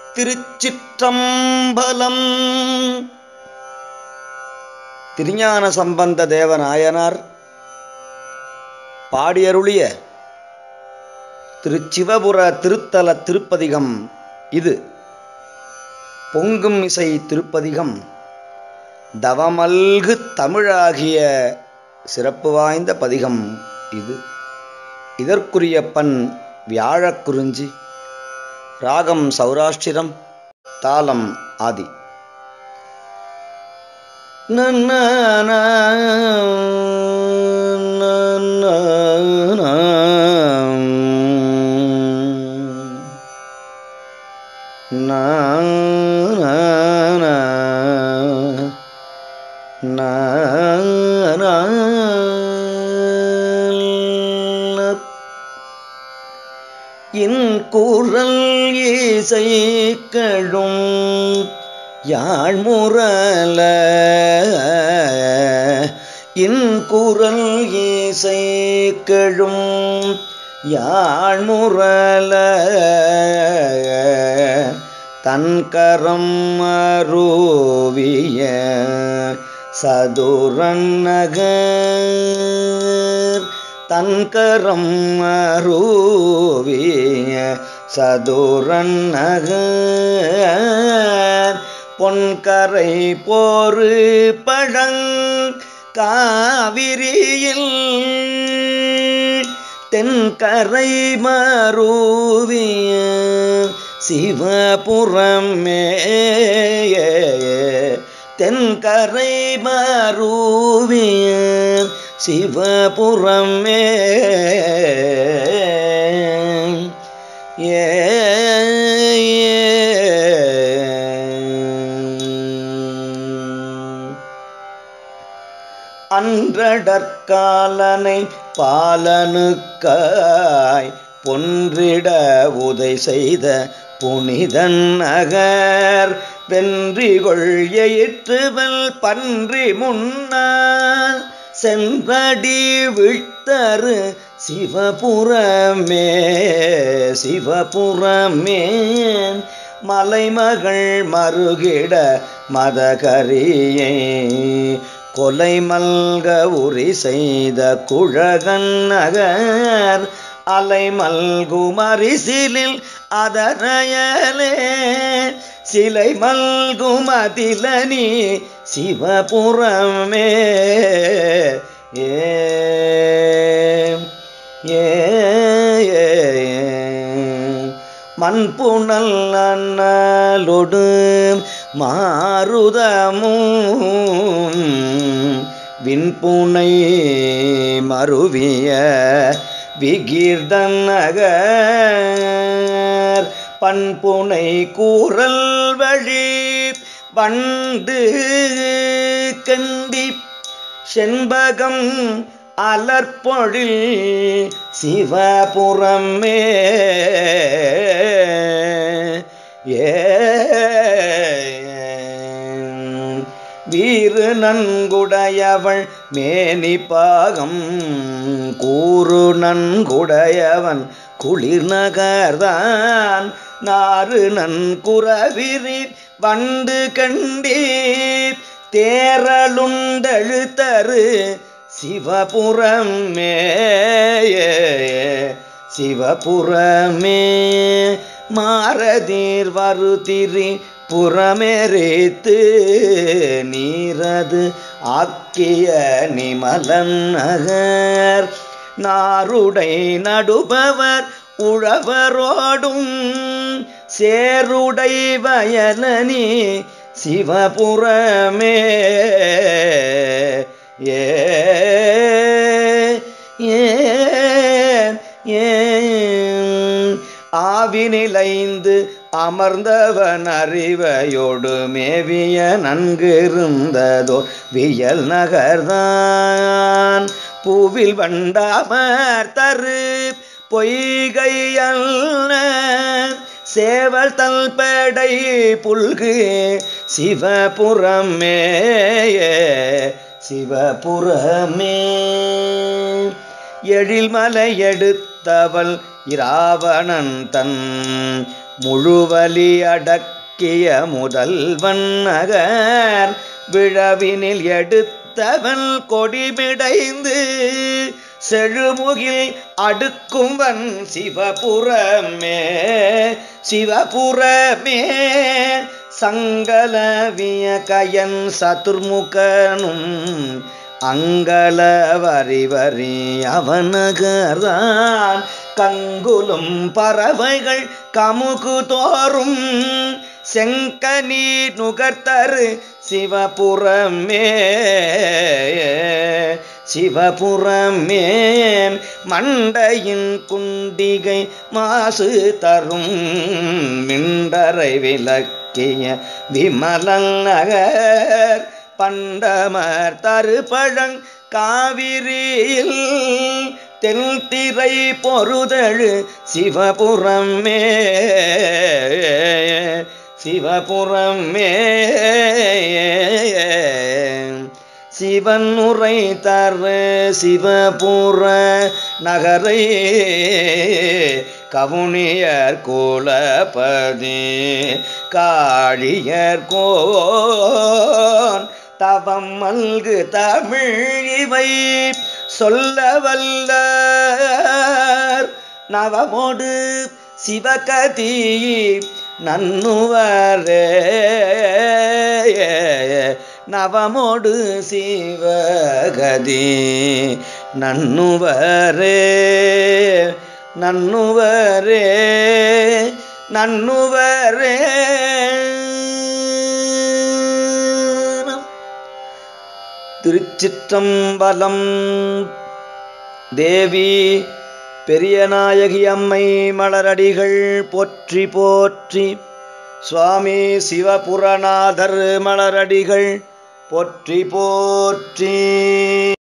திருச்சிற்றம்பலம் திருஞான சம்பந்த தேவநாயனார் பாடியருளிய திருச்சிவபுர திருத்தல திருப்பதிகம் இது பொங்கும் இசை திருப்பதிகம் தவமல்கு தமிழாகிய சிறப்பு வாய்ந்த பதிகம் இது இதற்குரிய பண் வியாழக்குறிஞ்சி ராகம் சௌராஷ்டிரம் தாளம் ஆதி நன்ன இன் குரல் இசைக்கழும் யாழ்முரல இன் குரல் இசைக்கழும் யாழ்முரல தன்கரம் அருவிய சதுரன் நகர் தன்கரம் அருவிய சதுரன் நகர் பொன்கரை போரு பழங் காவிரியில் தென்கரை மருவிய சிவபுரமே தென்கரை மருவிய சிவபுரமே ஏ அன்றடற்காலனை பாலனுக்காய் பொன்றிட உதை செய்த புனிதன் நகர் வென்றிகொள் எயிற்றுவல் பன்றி முன்னால் சென்றடி விழ்த்தரு சிவபுரமே சிவபுரமே மலைமகள் மருகிட மதகரியை கொலை மல்க உரி செய்த குழகன் நகர் அலை மல்குமரிசிலில் அதரையலே சிலை மல்குமதிலனி சிவபுரமே ஏ ஏ மண்புணல் அண்ணலொடு மாருதமும் விண்புனை மருவிய விகீர்தன் நகர் பண்புனை கூறல் வழி வண்டு கண்டி செண்பகம் அலற்பொழில் சிவபுரமே ஏ வீறு நன்குடையவள் மேனி பாகம் கூறு நன்குடையவன் குளிர் நகர்தான் நாறு நன்குறவிரி வண்டு கண்டீர் தேரலுண்டழுத்தரு சிவபுரமே சிவபுரமே மாரதீர் வருதிரி புறமெரித்து நீரது ஆக்கிய நிமலன் நகர் நாருடை நடுபவர் உழவரோடும் சேருடை வயலனி சிவபுரமே ஏ ஏ ஏ ஆவினிலைந்து அமர்ந்தவன் அறிவையோடு மேவிய நன்கிருந்ததோ வியல் நகர்தான் பூவில் வண்டாமர் தரு பொய்கையல் சேவல் தல்படை புல்கு சிவபுரமே சிவபுரமே எழில்மலை எடுத்தவள் இராவணன் தன் முழுவலி அடக்கிய முதல்வன் நகர் விழவினில் எடுத்தவன் கொடிமிடைந்து செழுமுகில் அடுக்கும்வன் சிவபுரமே சிவபுரமே சங்கலவிய கயன் சதுர்முகனும் அங்கல வரி வரி அவனகர்தான் கங்குலும் பறவைகள் கமுகு தோறும் செங்கனி நுகர்த்தரு சிவபுரமே சிவபுரமே மண்டையின் குண்டிகை மாசு தரும் மிண்டரை விளக்கிய விமலன் நகர் பண்டமர் தருபழங் காவிரியில் தென்திரை பொருதழு சிவபுரமே சிவபுரமே சிவன் உரை தரு சிவபுர நகரை கவுனியர் கோலபதி காழியர் கோன் தவம் மல்கு தமிழ் இவை சொல்ல வல்ல நவமோடு சிவகதி நன்னுவரே நவமோடு சிவகதி நன்னுவரே நன்னுவரே நன்னுவரே திருச்சிற்றம்பலம் தேவி பெரியநாயகி அம்மை மலரடிகள் போற்றி போற்றி சுவாமி சிவபுரநாதர் மலரடிகள் போற்றி போற்றி